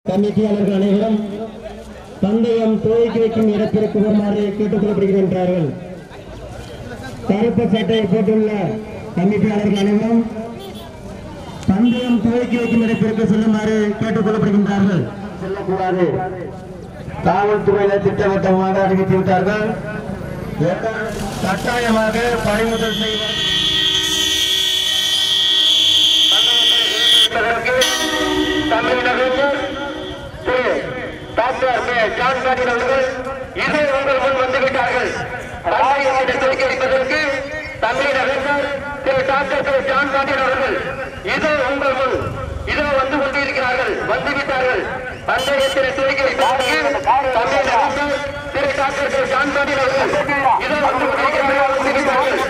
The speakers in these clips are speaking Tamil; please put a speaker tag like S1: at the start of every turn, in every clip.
S1: கமிட்டியாளர்கள் அனைவரும் பந்தயம் துவக்கி வைக்கும் இடத்திற்கு வருமாறு கேட்டுக் கொள்ளப்படுகின்றார்கள் கருப்பு சட்டையை போட்டுள்ள கமிட்டியாளர்கள் அனைவரும் பந்தயம் துவக்கி வைக்கும் இடத்திற்கு செல்லுமாறு கேட்டுக் கொள்ளப்படுகின்றார்கள் செல்லக்கூடாது காவல்துறையினர் திட்டவட்டமாக அறிவித்து விட்டார்கள் கட்டாயமாக பறிமுதல் செய்வார்
S2: தமிழகத்தில் திரு டாக்டர் கே ஜான்கார்டின் அவர்கள் இது உங்கள் முன் வந்துவிட்டார்கள் பந்தயத்தை துவக்கி வைப்பதற்கு தமிழகத்தில் திரு டாக்டர் கே ஜான்கார்டின் அவர்கள் இது உங்கள் முன் இதோ வந்து கொண்டிருக்கிறார்கள் வந்துவிட்டார்கள் பந்தயத்தினை துவக்கி வைப்பதற்கு தமிழகத்தில் திரு டாக்டர் கே ஜான்கார்டின் அவர்கள் இதோ வந்து கொண்டிருக்கிறார்கள் வந்துவிட்டார்கள்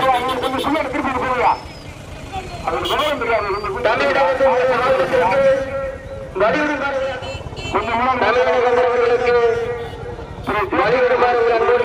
S2: தமிழகத்தில் உள்ள மாவட்டத்திற்கு வலியுறுத்தல் தமிழகங்களுக்கு வலியுறுத்தல் அன்போடு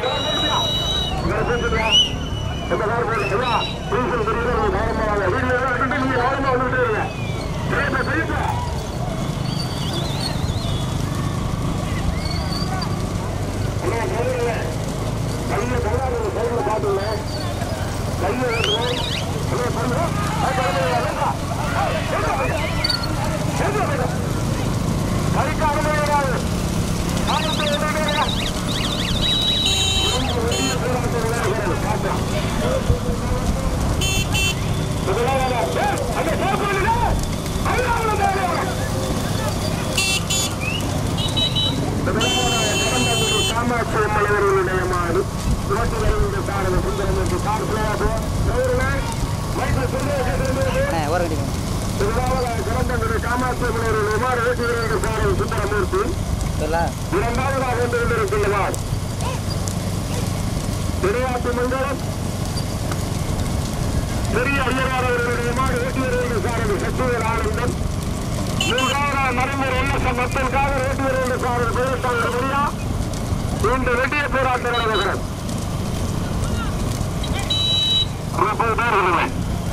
S3: காமாட்சி அம்மனவர்களுடைய மாடு நோட்டி வருகின்ற சாரத சுந்தரம் என்று பார்க்கலாம் மைசூர்
S4: அண்ணே ஓரம் கட்டிக்கோங்க
S3: முதலாவதாக சிறந்தவருடைய காமாட்சி அம்மனவர்களுடைய மாடு நோட்டி வருகின்ற சாரத சுந்தரமூர்த்தி
S4: சொல்லா
S3: இரண்டாவதாக வந்து கொண்டிருக்கின்றவார் திருவாட்டு மண்டலம் பெரிய ஐயனார் அவர்களுடைய மாடு ஓட்டி வருகின்ற சாரதி சத்துவர் ஆனந்தம் மூன்றாவதாக மறைமுறை எல்எஸ்எம் மக்களுக்காக ஓட்டி வருகின்ற சாரதி பேரத்தாளர் மரியா இந்த வெட்டிய போராட்டம் நடக்கிறது முப்பது பேர் இல்லை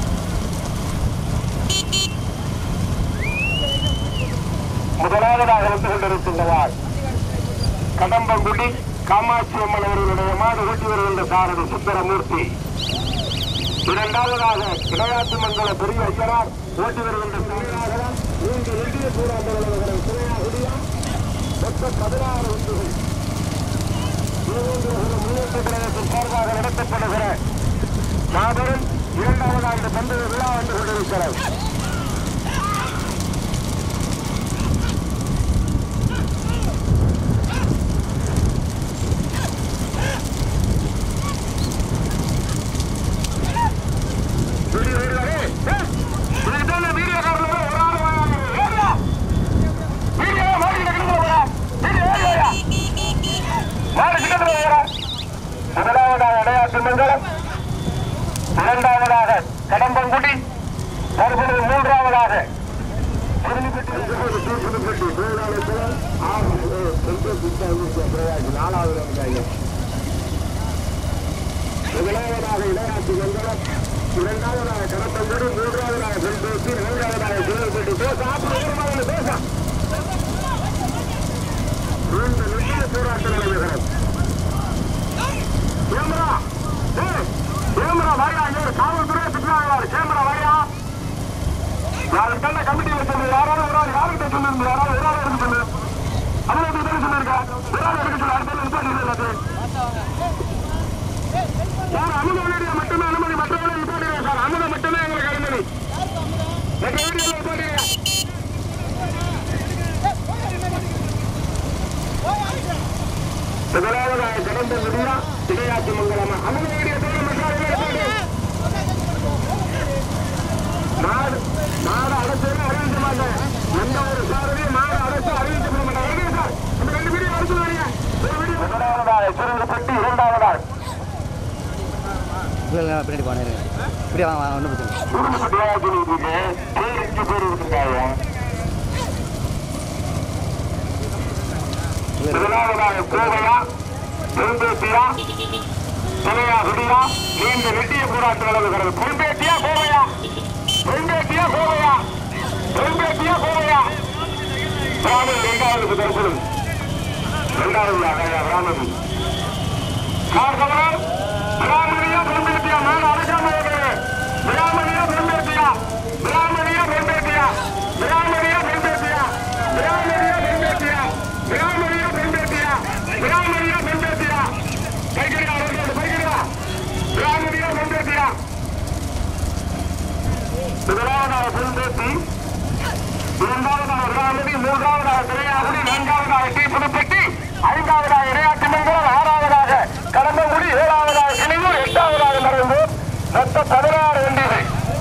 S3: முதலாவதாக வந்து கொண்டிருக்கின்றவார் கடம்பங்குடி காமாட்சி அம்மன் அவர்களுடைய மாடு ஓட்டி வருகின்ற சாரதி சுந்தரமூர்த்தி இரண்டாவதாக விளையாட்டு மண்டல பெரிய ஐயனார் ஓட்டி வருகின்ற சாரதியாக மூன்று வெட்டிய போராட்டம் துணையாகுடியா மொத்த பதினாறு உண்டுகள் முன்னேற்ற கழகத்தின் சார்பாக நடத்தப்படுகிற மாபெரும் இரண்டாவதாக இந்த பந்தய விழா வந்து கொண்டிருக்கிறது வீடியோ வீடியோ இதுதானே வீடியோக்காரர் ஒரு ஆள் வாங்க ஏறியா வீடியோ மாடி கிடக்குது போறா வீடியோ ஏறியா மாடு கிட்டத்துல போறா முதலாவதாக விளையாட்டு மண்டலம் இரண்டாவதாக கடம்பங்குடி தற்பொழுது மூன்றாவதாக முதலாவதாக விளையாட்டு மண்டலம் இரண்டாவதாக கடம்பங்குடி மூன்றாவதாக செல்பேசி நான்காவதாக சிவப்பேட்டி பேச ஆப்பிள் பேச இந்த நிச்சய போராட்டம் நடைபெறுகிறது கேமரா ஏய், கேமரா வாயா இங்க ஒரு காவல்துறை சுற்றுலாங்க கேமரா வாயா யாருக்கு கண்ட கமிட்டி வச்சிருந்து யாராவது ஒரு ஆள் யாருக்கிட்ட சொல்லிருந்து யாராவது ஒரு ஆள் எடுக்க சொல்லு அதுல எப்படி பேர் சொல்லிருக்கா ஒரு ஆள் எடுக்க சொல்லு அடுத்த நிப்பாட்டி எல்லாத்தையும் சார் அனுமதி வீடியோ மட்டுமே அனுமதி மற்றவங்களை நிப்பாட்டிடுங்க சார் அனுமதி மட்டுமே எங்களுக்கு அனுமதி மற்ற வீடியோல நிப்பாட்டிடுங்க முதலாவதாக கடந்த முடியா இடையாட்சி மங்கலமா அனுமதி வீடியோ தோற மற்ற மாடு மாடு அடைச்சு அறிவிக்க மாட்டேன் எந்த ஒரு சாரதியும் மாடு அடைச்சு அறிவிக்கப்பட மாட்டேன் வருங்க சார் அந்த ரெண்டு வீடியோ அடிச்சு வரீங்க ஒரு வீடியோ முதலாவதாக சுருங்கப்பட்டு இரண்டாவதாக
S4: இல்லை இல்லை பின்னாடி போனேன் இப்படி வாங்க வாங்க ஒன்றும் பிரச்சனை இல்லை.
S3: சுருங்கப்பட்டியாக சொல்லிட்டு பேர் இங்கே பேர் இருக்குங்க
S4: இல்லை இல்லை.
S3: முதலாவதாக கோவையா பெரும்பேட்டியா துணையா குடியா நீண்ட வெட்டிய போராட்டம் நடக்கிறது பெரும்பேட்டியா கோவையா பெரும்பேட்டியா கோவையா பெரும்பேட்டியா கோவையா பிராமணர் காலுக்கு தரப்படும் இரண்டாவதாக ராமதி கார் கவனம் பிராமணியா பயன்படுத்தியா மேல அழைக்காம பிராமணியா பயன்படுத்தியா பிராமணியா பயன்படுத்தியா பிராமணியா பயன்படுத்தியா பிராமணியா பயன்படுத்தியா பிராமணியா பயன்படுத்தியா பிராமணியா பயன்படுத்தியா கைகடியா கைகடியா பிராமணியா பயன்படுத்தியா முதலாவதாக பெருந்தேசி இரண்டாவதாக விராமதி மூன்றாவதாக திரையாகுடி நான்காவதாக டி புதுப்பட்டி ஐந்தாவதாக இடையாட்டு மங்கலம் ஆறாவதாக கடம்பங்குடி ஏழாவதாக கிளியூர் எட்டாவதாக நடந்தூர் மொத்த பதினாறு வண்டிகள்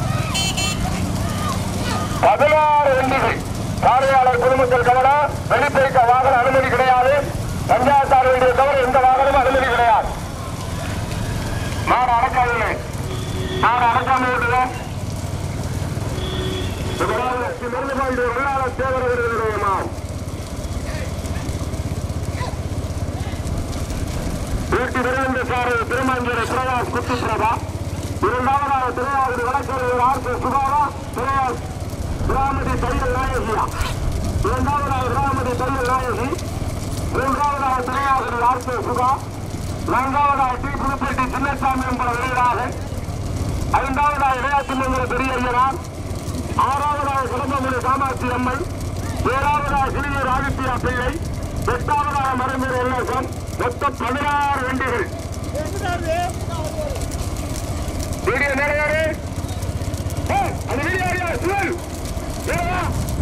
S3: பதினாறு வண்டிகள் பார்வையாளர் பொதுமக்கள் கவனம் வெளிப்படைக்க வாகன அனுமதி கிடையாது பஞ்சாயத்தார் வேண்டிய தவிர எந்த வாகனமும் அனுமதி கிடையாது மாடு அடக்காதில்லை மாடு அடக்காம விட்டுல நெருங்கபாண்டிய வெள்ளாளர் தேவர் அவர்களுடைய மாம் வீட்டு விரைந்த சாரை திருமஞ்சரை பிரகாஷ் குத்து பிரபா இரண்டாவதாக திருவாதிரி வழக்கறிஞர் ஆர் கே சுகாவா பிரகாஷ் ராமதி தையல் நாயகியா இரண்டாவதாக ராமதி தையல் நாயகி மூன்றாவதாக திருவாதிரி ஆர் கே சுகா நான்காவதாக டி புதுப்பேட்டை சின்னசாமி என்பவர் வெளியீடாக ஐந்தாவதாக இடையாற்றுமங்கிற பெரிய ஐயனார் ஆறாவதாக குடும்பமுடி காமாட்சி அம்மன் ஏழாவதாக சிறியூர் ஆதித்யா பிள்ளை எட்டாவதாக மறைமுறை உல்லாசம் மொத்தம் பதினாறு வண்டிகள் வீடியோ நிறையாரு அது வீடியோ யாரியா சுழல் மேலவா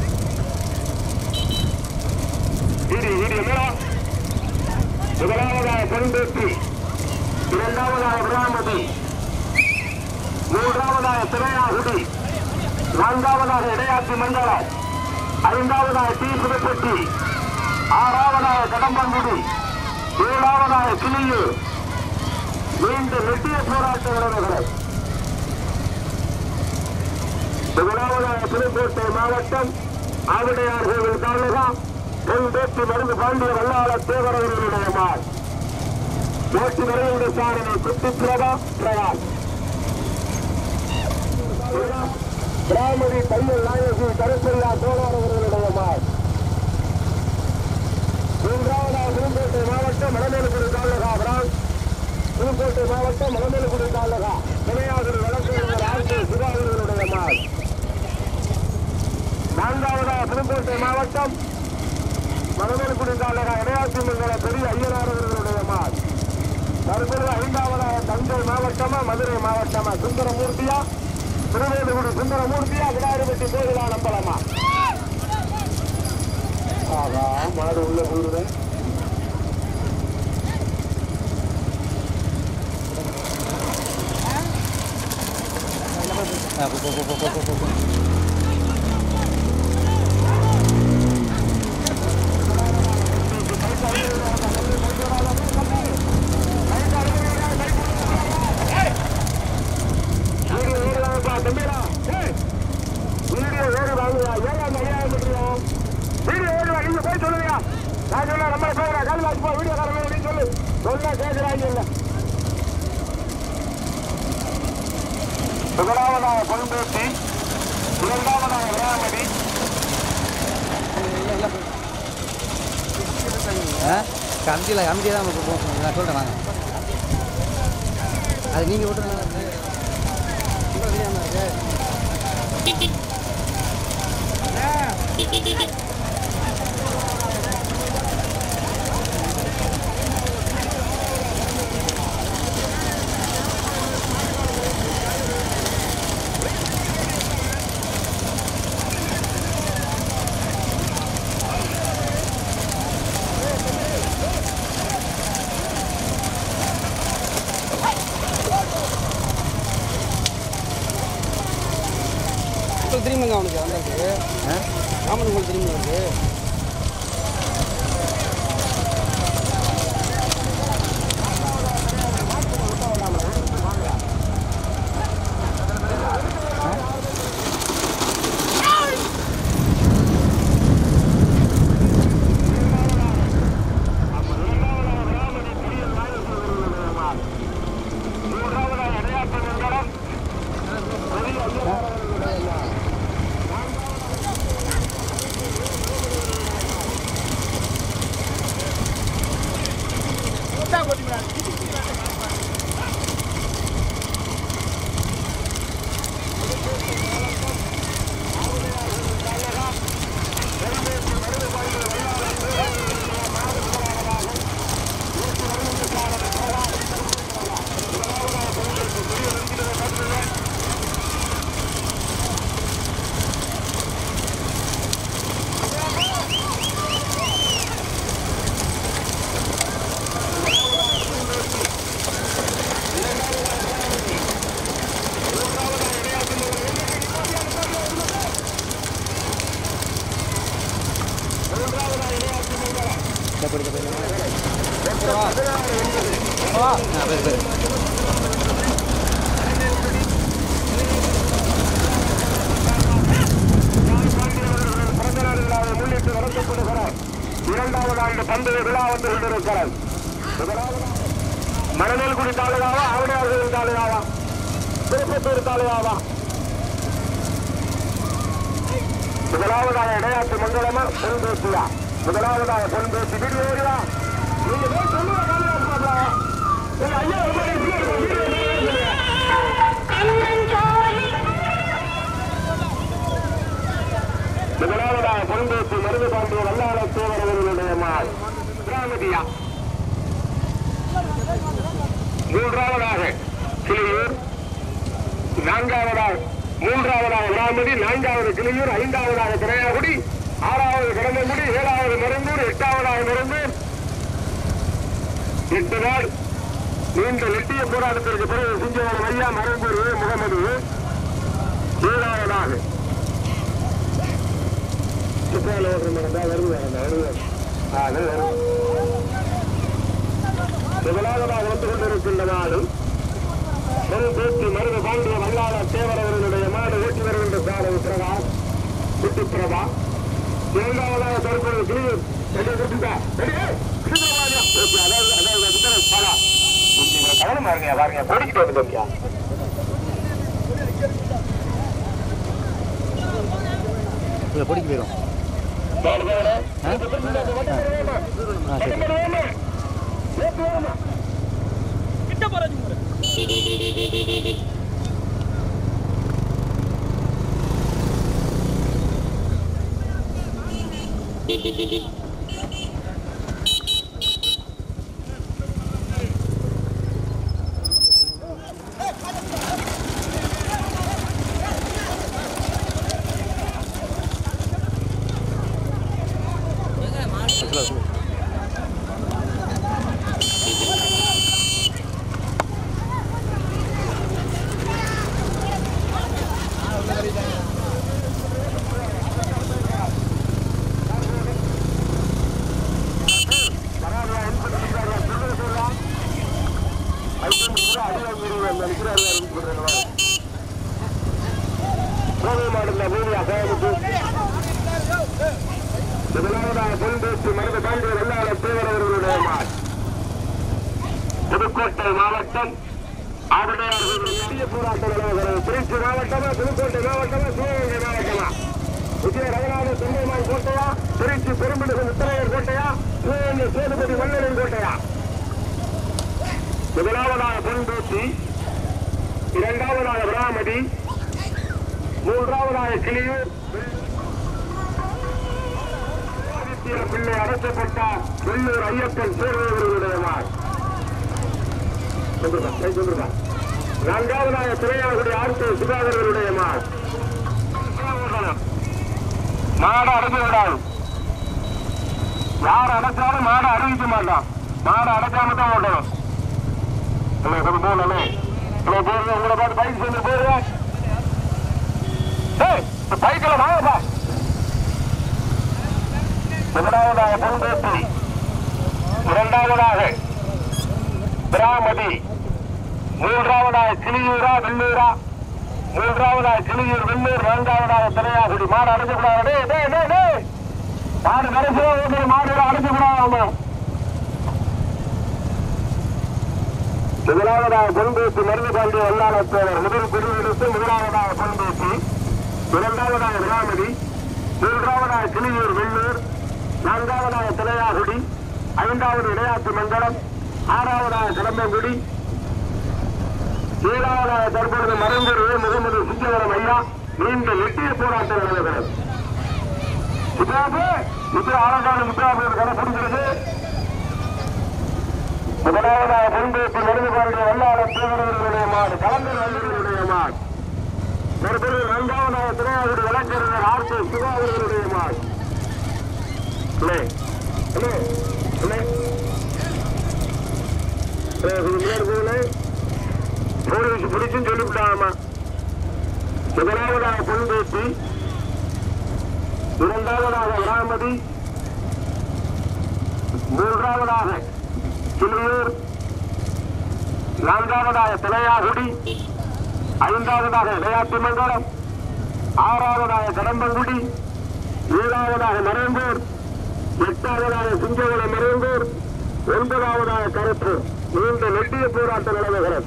S3: வீடியோ வீடியோ மேலா முதலாவதாக பெருந்தேற்றி இரண்டாவதாக பிராமதி மூன்றாவதாக திரையாகுடி நான்காவதாக இடையாட்சி மண்டலம் ஐந்தாவதாக டி புதுப்பட்டி ஆறாவதாக கடம்பங்குடி ஏழாவதாக கிளியூர் மீண்டும் வெட்டிய போராட்ட வீரர்களை முதலாவதாக புதுக்கோட்டை மாவட்டம் ஆவிடையார் கோவில் தாலுகா தென்பேச்சி மருந்து பாண்டிய வல்லாள தேவரவர்களுடைய மாள் போட்டி வரையுடைய சாரணை குட்டி பிரபா பிரகாஷ் பிராமணி தையல் நாயகி கருப்பையா தோழர் அவர்களுடைய மாள் மூன்றாவதாக புதுக்கோட்டை மாவட்டம் மணமேலுக்குடி தாலுகா பிரான் புதுக்கோட்டை மாவட்டம் மணமேலுக்குடி தாலுகா விளையாடு வழக்கறிஞர் ஆர் கே சுதாகரனுடைய மாள் நான்காவதாக புதுக்கோட்டை மாவட்டம் மணமேலுக்குடி தாலுகா இடையாட்சி மங்கல பெரிய ஐயனார் அவர்களுடைய மாள் தற்போது ஐந்தாவதாக தஞ்சை மாவட்டமா மதுரை மாவட்டமா சுந்தரமூர்த்தியா திருவேலுகுடி சுந்தரமூர்த்தியா விநாயகப்பட்டி கோயிலா நம்பலமா ஆகா மாடு உள்ள கூறுவேன்
S4: ஆ போ போ போ போ போ போ போ
S3: வீடியோ ஏறி வாங்கப்பா தம்பிடா ஏய், வீடியோ ஏறி வாங்குவா ஏழாம் ஐயாயிரம் முடியும் வீடியோ ஏறி வா நீங்க போய் சொல்லுங்க நான் சொல்ல நம்ம போகிறேன் கால் வாசி போ வீடியோ காரங்க அப்படின்னு சொல்லு சொன்னா கேட்கிறாங்க இல்ல முதலாவதாக பொன்பேசி இரண்டாவதாக விராமதி
S4: ஆ கமிட்டியில் கமிட்டி தான் நமக்கு போக நான் சொல்கிறேன் வாங்க அது நீங்கள் விட்டுருங்க
S5: உங்களுக்கு தெரியுமாங்க அவனுக்கு வந்தாருக்கு
S4: ஆ
S5: ராமன் உங்களுக்கு தெரியுமா அவருக்கு
S3: மூன்றாவதாக இடையாற்று மண்டலம் பெரிய ஐயா
S4: ஆ பேர் பேர்
S3: பிறந்த நாள் விழாவை முன்னிட்டு நடத்தப்படுகிற இரண்டாவது ஆண்டு பந்தய விழா வந்து கொண்டிருக்கிறது முதலாவது மணமேல்குடி தாலுகாவா ஆவடையார்கள் தாலுகாவா திருப்பத்தூர் தாலுகாவா முதலாவதாக இடையாற்று மண்டலமா பொன் பேசியா முதலாவதாக பொன் பேசி வீடியோயா நீங்க போய் சொல்லுங்க காளிதாஸ் மாப்பிள்ளை. உங்க ஐயா ரொம்ப வீடியோ வீடியோ முதலாவதாக பொன்பேசி மருது பாண்டிய வல்லாள தேவரவர்களுடைய மாள் திராமதியா மூன்றாவதாக கிளியூர் நான்காவதாக மூன்றாவதாக விராமதி நான்காவது கிளியூர் ஐந்தாவதாக திரையாகுடி ஆறாவது கடம்பங்குடி ஏழாவது மருந்தூர் எட்டாவதாக மருந்தூர் எட்டு நாள் நீண்ட லெட்டிய போராட்டத்திற்கு பிறகு சிஞ்சவரம் ஐயா மருந்தூர் முகமது ஏழாவதாக சுற்றுலா ஓட்டுற மேடம் தான் வருது அந்த வருது ஆ அது வரும் முதலாவதாக வந்து கொண்டிருக்கின்ற நாடு ஒரு பேச்சு மருது பாண்டிய வல்லாள தேவர் அவர்களுடைய மாடு ஓட்டி வருகின்ற சாலை பிரபா குட்டி பிரபா இரண்டாவதாக தற்போது கிளியூர் ரெடி குட்டிப்பா ரெடி அதாவது அதாவது அதுதான் பாலா கவனமா இருங்க பாருங்க படிக்கிட்டு வந்துட்டோம்யா
S4: இல்லை பொடிக்கு போயிடும் ஆ ஆ சரி சொல்லு, சொல்லு.
S3: கோவை மாவட்டத்தில் பூமி அசாயமுக்கு முதலாவதாக பொன்பேசி மருது பாண்டிய வெள்ளாள தேவர் அவர்களுடைய மாள் புதுக்கோட்டை மாவட்டம் ஆவடையார்கள் பெரிய போராட்டம் நிலவுகிறது திருச்சி மாவட்டமா புதுக்கோட்டை மாவட்டமா சிவகங்கை மாவட்டமா விஜய ரங்கநாத தொண்டைமான் கோட்டையா திருச்சி பெரும்பிடுகு முத்தரையர் கோட்டையா சிவகங்கை சேதுபதி மன்னரின் கோட்டையா முதலாவதாக பொன்பேசி இரண்டாவதாக விராமதி மூன்றாவதாக கிளியூர் ஆதித்ய பிள்ளை அடைக்கப்பட்ட வெள்ளூர் ஐயப்பன் சேர்வர்களுடைய மாள் சொல்லுங்க, கை சொல்லுங்க. நான்காவதாக திரையாகுடி ஆர்த்த சுதாகர்களுடைய மாள் மாடு அடைக்க விடாது யார் அடைச்சாலும் மாடு அறிவிக்க மாட்டான் மாடு அடைக்காம தான் ஓட்டணும் இல்லை கொஞ்சம் போகணுமே இல்லை போடுங்க உங்களை பார்த்து பைக் சொல்லி போடுங்க ஏய், இந்த பைக்கில் வாங்கப்பா முதலாவதாக பொன்பேசி இரண்டாவதாக பிராமதி மூன்றாவதாக கிளியூரா வெள்ளூரா மூன்றாவதாக கிளியூர் வெள்ளூர் நான்காவதாக திரையாகுடி மாடு அடைச்சக்கூடாது டேய், டேய், டேய், டேய். மாடு கடைசியாக ஓட்டுற மாடு அடைச்சக்கூடாது முதலாவதாக பொன்பேசி மருந்து பாண்டிய வல்லாளத்தேவர் முதல் பிரிவெடுத்து முதலாவதாக பொன்பேசி இரண்டாவதாக விராமதி மூன்றாவதாக கிளியூர் வெள்ளூர் நான்காவதாக திரையாகுடி ஐந்தாவது இடையாற்று மண்டலம் ஆறாவதாக கடம்பங்குடி ஏழாவதாக தற்பொழுது மறைந்தொரு முகமது சிங்கவரம் ஐயா நீண்ட எட்டிய போராட்டம் நடக்கிறது முத்தாபு முத்து ஆலங்காடு முத்தாபு கடை பிடிக்கிறது முதலாவதாக பொன்பேசி மருந்துபாருடைய வல்லாளர் தேவரவர்களுடைய மாடு கலந்தர் வல்லுடைய மாடு தற்பொழுது நான்காவதாக திருவாரூர் வழக்கறிஞர் ஆர்த்தி சிவா அவர்களுடைய மாடு இல்லை இல்லை இல்லை முன்னாடி போகல போலீஸ் பிடிச்சும் சொல்லிவிட்டாங்கம்மா முதலாவதாக பொன்பேசி இரண்டாவதாக விராமதி மூன்றாவதாக கிளியூர் நான்காவதாக தலையாகுடி ஐந்தாவதாக விளையாட்டு மண்டலம் ஆறாவதாக கடம்பங்குடி ஏழாவதாக மறைந்தூர் எட்டாவதாக சிங்ககுளம் மறைந்தூர் ஒன்பதாவதாக கருப்பு நீண்ட நெட்டிய போராட்டம் நடந்துகிறது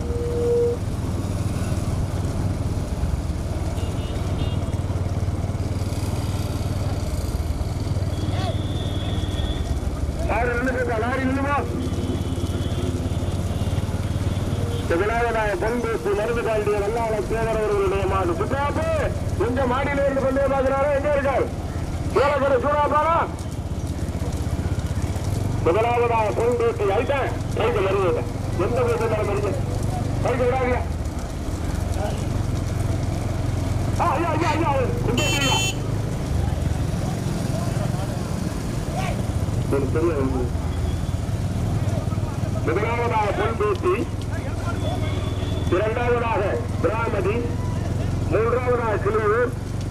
S3: லாரி நின்னுக்கா லாரி நின்னுமா முதலாவதாக பொன்பேசி மருந்து காண்டிய வல்லாள சேவர் அவர்களுடைய மாடு சுற்றாப்பு எங்க மாடியில இருந்து கொண்டே பார்க்கிறாரோ எங்க இருக்காரு சூழக்கடை சூழாப்பாரா முதலாவதாக பொன்பேசி ஐட்டன் கைக்கு மருந்து எந்த பேச மருந்து கைக்கு விடாதீங்க ஆ, ஐயா ஐயா ஐயா இந்த ஐயா ஒரு பெரிய ஒன்று. முதலாவதாக பொன்பேசி இரண்டாவதாக பிராமதி மூன்றாவதாக கிளியூர்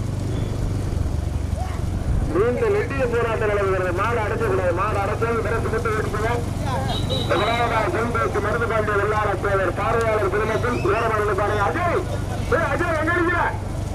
S3: நீண்ட நெட்டிய போராட்டம் நடக்கிறது மாடு அடைச்சக்கூடாது மாடு அடைச்சது பிறகு மட்டும் எடுத்துங்க முதலாவதாக பொன்பேசி மருந்து பாண்டிய வெள்ளாள தேவர் பார்வையாளர் திருமணத்தில் வீரமணி பாருங்க அஜய் ஏய், அஜய் எங்க இருக்கிற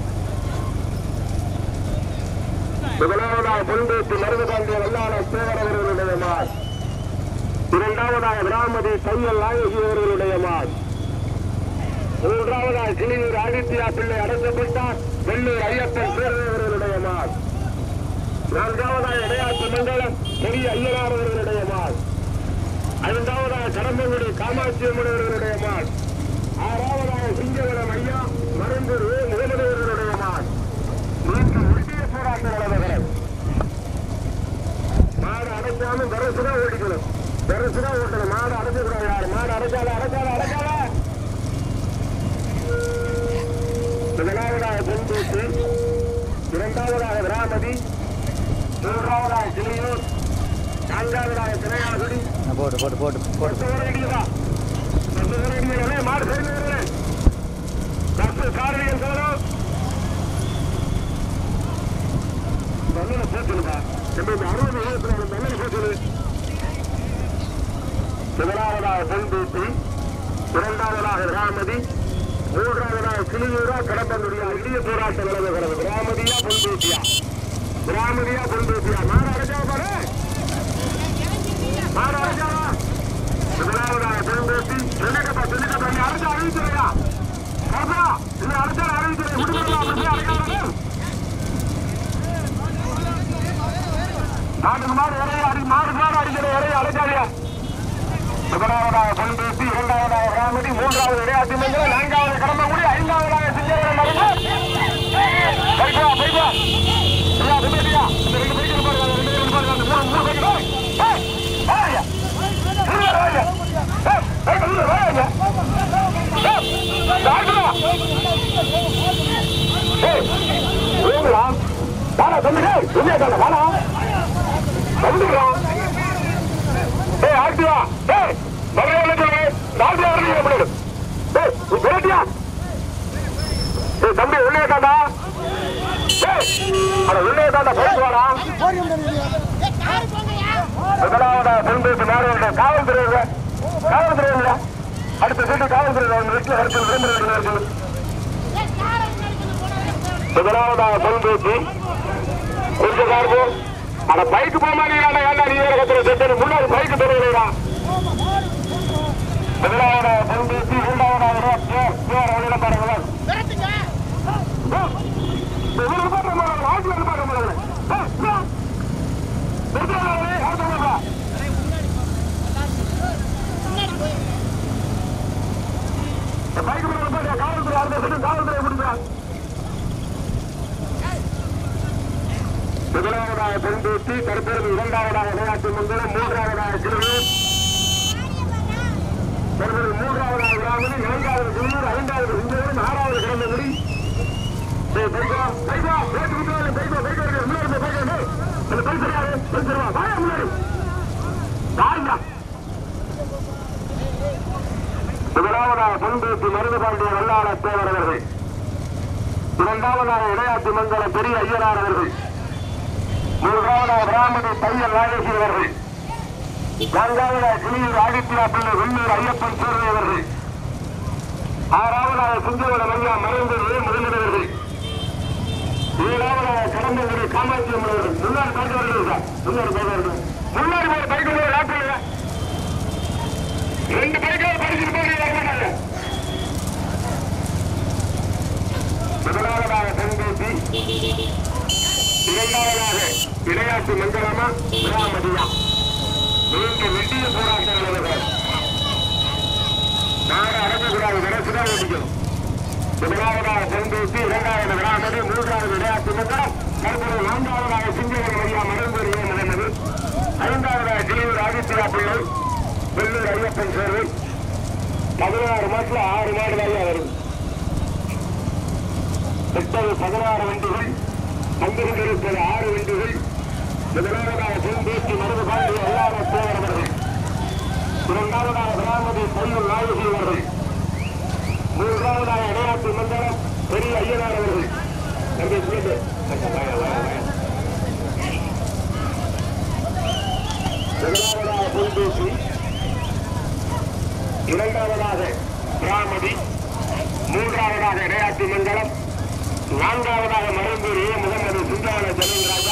S3: முதலாவதாக பொன்பேசி மருந்து பாண்டிய வெள்ளாள தேவர் அவர்களுடைய மாடு இரண்டாவதாக பிராமதி தையல் நாயகி அவர்களுடைய மாடு மூன்றாவதாக கிளியூர் ஆதித்யா பிள்ளை அடைக்கப்பட்டார் வெள்ளூர் ஐயப்பன் பேரவர்களுடைய மாள் நான்காவதாக இடையாற்று மண்டலம் பெரிய ஐயனார் அவர்களுடைய மாள் ஐந்தாவதாக கடம்பங்குடி காமாட்சி அம்மன் அவர்களுடைய மாள் ஆறாவதாக சிங்கவரம் ஐயா மருந்தூர் ஏ. முகமது அவர்களுடைய மாள் மூன்று முக்கிய போராட்டம் நடந்தது மாடு அடைக்காம பெருசுதான் ஓடிக்கணும் பெருசுதான் ஓட்டணும் மாடு அடைச்சக்கூடாது யாரு மாடு அடைச்சால அடைச்சால அடைச்சால முதலாவதாக பொன்பேசி இரண்டாவதாக விராமதி மூன்றாவதாக கிளியூர் நான்காவதாக திரையாகுடி
S4: போட்டு போட்டு போட்டு போட்டு
S3: பத்து வரை அடிக்கிறா பத்து வரை அடிக்கிறே மாடு சேர்ந்து வருகிறேன் பத்து காரணிகள் சோழம் நல்ல போச்சுருப்பா நம்ம இந்த அறுபது வயசுல நல்ல போச்சுரு முதலாவதாக பொன்பேசி இரண்டாவதாக விராமதி மூன்றாவதாக கிளியூரா கடம்பங்குடியா இடிய போராட்டம் நடந்துகிறது விராமதியா பொன்பேசியா விராமதியா பொன்பேசியா மாடு அடைச்சா பாரு மாடு அடைச்சாவா முதலாவதாக பொன்பேசி சொல்லிக்கப்பா சொல்லிக்கப்பா நீ அடைச்சா அறிவிச்சிருக்கா கருப்பா நீ அடைச்சா அறிவிச்சிருக்க விடுமுறை அப்படி அடைக்காத நாட்டுக்கு மாடு இறைய அடி மாடு மாடு அடிக்கிற இறைய அடைக்காதியா முதலாவதாக பொன்பேசி இரண்டாவதாக ராமதி மூன்றாவது இடையாட்சி மங்கலம் நான்காவது கடம்பங்குடி ஐந்தாவதாக சிங்கரன் மருந்து பைப்பா பைப்பா ஐயா சுமேஷியா இந்த ரெண்டு பைக்கு பாருங்க அந்த ரெண்டு பேரும் பாருங்க அந்த மூணு மூணு பைக்கு ஏய், ஏய், வாயா. இருங்க, வாயா. ஏய், ஏய், இருங்க, வாயா. ஏய், டாக்டரா. ஏய், இருங்களா? வாடா, தம்பி, டேய், உண்மையா தானே, வாடா. வந்துடுறா. ஏய் ஆக்டிவா ஏய் நிறைய இளைஞர்களே டாக்டர் வரீங்க பண்ணு ஏய் நீ விரட்டியா ஏய் தம்பி உள்ளே தாண்டா ஏய் அட உள்ளே தாண்டா போயிட்டு வாடா முதலாவதா பொன்பேசி மாணவர்கள் காவல்துறை காவல்துறை இல்ல அடுத்த சீட்டு காவல்துறை ஒன்று வீட்டில் அடுத்த விரும்புகிறீர்கள் முதலாவதாக பொன்பேசி கொஞ்சம் சார்பு அட பைக்கு போக மாட்டீங்களா ஏன்டா நீ வேற கத்துற செட்டு முன்னாடி பைக்கு தருவீங்களா முதலாவதாக பொன்பேசி இரண்டாவதாக பேர் வழியில பாருங்களேன் இவரு பாட்டு மாடல் ஆட்சி வந்து பாட்டு மாடல் நிறுத்தாங்களே அடுத்த முதலாவதாக பெருந்தூத்தி தற்பொழுது இரண்டாவதாக விளையாட்டு மங்கலம் மூன்றாவதாக திருவூர் தற்பொழுது மூன்றாவதாக விராமணி நான்காவது திருவூர் ஐந்தாவது சிந்தூர் ஆறாவது கிடந்தபடி முதலாவதாக பொன்பேசி மருதுபாண்டிய வல்லாள தேவர் அவர்கள் இரண்டாவதாக இடையாட்டு மங்கல பெரிய ஐயனார் அவர்கள் மூன்றாவதாக பிராமணி தையல் நாகேஸ்வரி அவர்கள் நான்காவதாக கிளியூர் ஆதித்யா பிள்ளை வெள்ளூர் ஐயப்பன் சேர்வை அவர்கள் ஆறாவதாக சுந்தரவன மையா மறைந்தது முதலிடவர்கள் ஏழாவதாக கடம்பங்குடி காமாட்சி அம்மன் அவர்கள் முன்னாடி பைக்கவர்கள் சார் முன்னாடி பைக்கவர்கள் முன்னாடி போய் பைக்கவர்கள் லாக்கல்ல ரெண்டு பைக்கவர் படிச்சுட்டு போய் வரமாட்டாங்க முதலாவதாக தென்பேசி இரண்டாவதாக விளையாட்டு மண்டலமா விராமதியா நீங்க வெட்டிய போராட்டம் நிலவுகிறார் நாடு அடங்கக்கூடாது விரசுதான் ஓடிக்கணும் முதலாவதாக தென்பேசி இரண்டாவது விராமதி மூன்றாவது விளையாட்டு மண்டலம் தற்போது நான்காவதாக சிங்கவன் மையா மரம்பூரியே நடந்தது ஐந்தாவதாக கிளியூர் ஆதித்யா பிள்ளை வெள்ளூர் ஐயப்பன் சேர்வை பதினாறு மாசத்துல ஆறு மாடு வரையா வருது எட்டது பதினாறு வண்டிகள் பன்னிரண்டிருப்பது ஆறு வண்டிகள் முதலாவதாக தென்பேசி மருது பாண்டிய எல்லார தேவரவர்கள் இரண்டாவதாக பிராமதி தையல் நாயகி அவர்கள் மூன்றாவதாக இடையாட்டு மண்டலம் பெரிய ஐயனார் அவர்கள் தம்பி புரியுது முதலாவதாக பொன்பேசி இரண்டாவதாக பிராமதி மூன்றாவதாக இடையாட்டு மண்டலம் நான்காவதாக மறைந்தூர் ஏ முகமது சுந்தான ஜமீன் ராஜா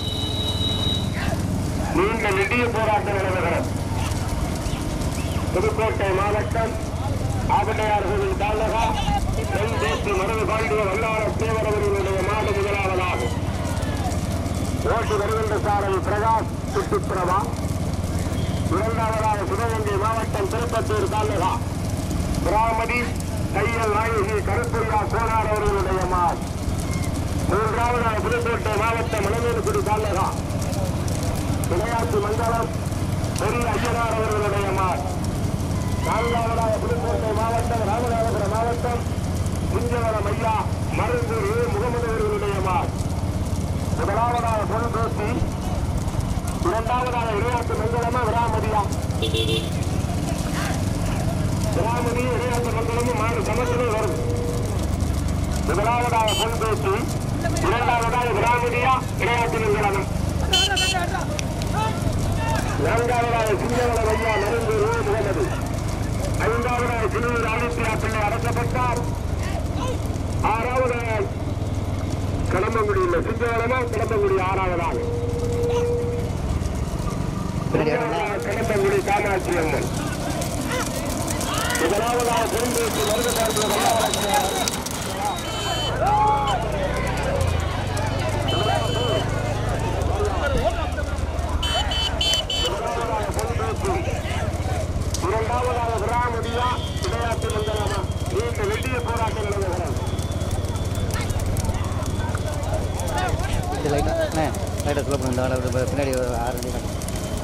S3: நீண்ட நெடிய போராட்டம் நிலவுகிறது புதுக்கோட்டை மாவட்டம் ஆபட்டையார் கோவில் தாலுகா தென் தேசி மருது பாண்டிய வல்லார தேவரவர்களுடைய மாடு முதலாவதாகும் ஓட்டு வருகின்ற சாரதி பிரகாஷ் சுற்றுப்பிரபா இரண்டாவதாக சிவகங்கை மாவட்டம் திருப்பத்தூர் தாலுகா பிராமதி தையல் நாயகி கருப்பையா கோனார் அவர்களுடைய மால் மூன்றாவதாக புதுக்கோட்டை மாவட்டம் மணமேலுக்குடி தாலுகா விளையாட்டு மண்டலம் பெரிய ஐயனார் அவர்களுடைய மால் நான்காவதாக புதுக்கோட்டை மாவட்டம் ராமநாதபுரம் மாவட்டம் குஞ்சவரம் ஐயா மருந்தூர் ஏ முகமது அவர்களுடைய மால் முதலாவதாக பொன்பேசி இரண்டாவதாக விளையாட்டு மண்டலமா விராமதியா விராமதி விளையாட்டு மண்டலமும் மாடு சமத்திலே வருது முதலாவதாக பொன்பேசி இரண்டாவதாக விராமதியா விளையாட்டு மண்டலம் நான்காவதாக சிங்கவளம் ஐயா நரேந்திர முகமது ஐந்தாவதாக சிறுவர் ஆதித்யா பிள்ளை அடக்கப்பட்டார் ஆறாவதாக கடம்பங்குடி இல்லை சிங்கவளமா கடம்பங்குடி ஆறாவதாக கடம்பங்குடி காமாட்சி அம்மன் முதலாவதாக பொருந்தேசி வருது பார்க்கிற இரண்டாவதாக விராமதியா விளையாட்டு மண்டலமா நீண்ட வெட்டிய போராட்டம் நடந்துகிறது
S4: இது லைட்டாக அண்ணே லைட்டாக ஸ்லோ பண்ணி இந்த ஆளை விட்டு பின்னாடி ஒரு ஆறு வண்டி காட்டு.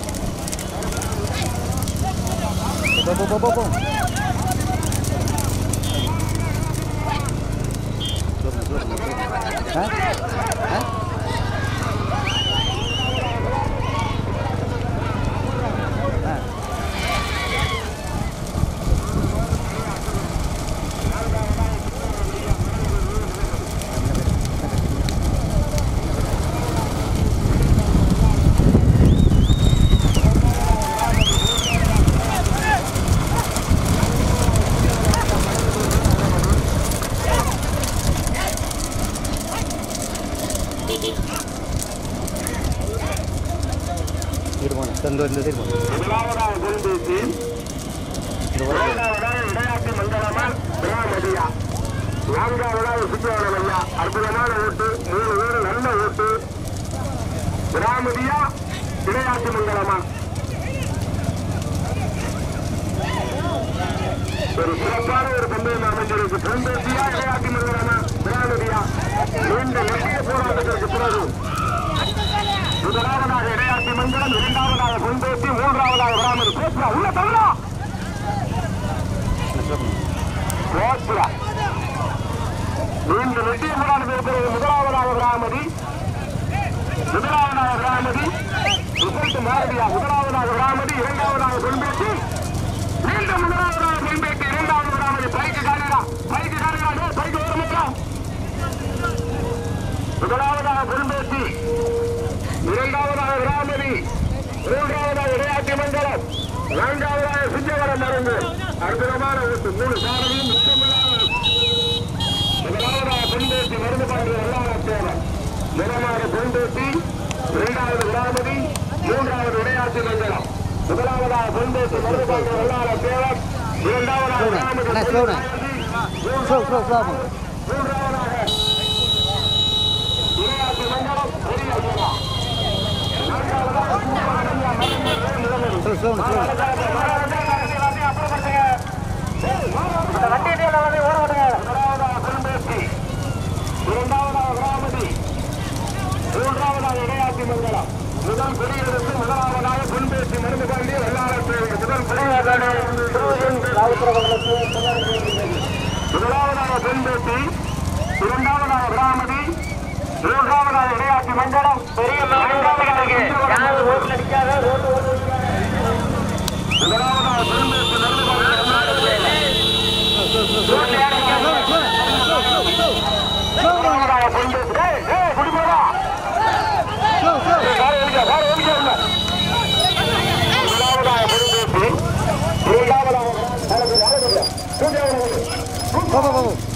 S4: போ போ போ போ போ ஸ்லோ பண்ணு, ஸ்லோ பண்ணு. ஆ ஆ ஆ இரு போனேன் இந்த இந்த சைடு போனேன்
S3: முதலாவதாக பொருந்தேசி
S4: இந்த ஒரு
S3: இரண்டாவதாக விளையாட்டு மண்டலமா விராமதியா நான்காவதாக சுற்றுவனம் ஐயா அற்புதமான ஓட்டு மூணு பேர் நல்ல ஓட்டு விராமதியா விளையாட்டு மண்டலமா ஒரு சிறப்பான ஒரு பந்தயம் அமைஞ்சிருக்கு பொருந்தேசியா விளையாட்டு மண்டலமா விராமதியா நீண்ட நெடிய போராட்டத்திற்கு பிறகு முதலாவதாக இடையாட்சி மண்டலம் இரண்டாவதாக பொன்பேசி மூன்றாவதாக விராமது பேசுறா உள்ள தள்ளா பேசுறா மூன்று வெற்றியமுறான இருக்கிறது முதலாவதாக விராமதி முதலாவதாக விராமதி ரிசல்ட் மாறடியா முதலாவதாக விராமதி இரண்டாவதாக பொன்பேசி மீண்டும் முதலாவதாக பொன்பேசி இரண்டாவது விராமதி பைக்கு காலிடா பைக்கு காலிடா பைக்கு ஒரு முக்கியம் முதலாவதாக பொன்பேசி இரண்டாவதாக விராமதி மூன்றாவதாக இடையாட்சி மண்டலம் நான்காவதாக சிஞ்சவரம் மருந்து அற்புதமான ஓட்டு மூணு சாரதியும் மிச்சமில்லாத முதலாவதாக பொன்பேசி மருந்து பாண்டு எல்லாரும் தேவை முதலாவது பொன்பேசி இரண்டாவது விராமதி மூன்றாவது இடையாட்சி மண்டலம் முதலாவதாக பொன்பேசி மருந்து பாண்டு எல்லாரும் தேவை இரண்டாவதாக விராமதி
S4: அண்ணா, slow ண்ணா. ஸ்லோ ஸ்லோ ஸ்லோ ஆகும்
S3: மூன்றாவதாக இடையாட்சி மண்டலம் பெரிய வீரா. நான்காவதாக
S4: ஸ்லோ ஸ்லோ ஸ்லோ
S3: முதலாவதாக பெரும்பேசி இரண்டாவதாக கிராமதி மூன்றாவதாக இடையாட்சி மங்கலம் முதல் குடியிருப்பு முதலாவதாக பெரும்பேசி மருந்து பாண்டி வெள்ளாளர் முதல் முதலாவதாக பெரும்பேசி இரண்டாவதாக கிராமதி மூன்றாவதாக இடையாட்சி மண்டலம் பெரிய முதலாவதாக பெரும்பேசி மருந்து முதலாவதாக பெரும்பேசி ஏய், ஏய், குடிப்போடா. சார் எங்க சார் எங்க இருங்க முதலாவதாக பெரும்பேசி இரண்டாவதாக மூன்றாவதாக
S4: போ போ போ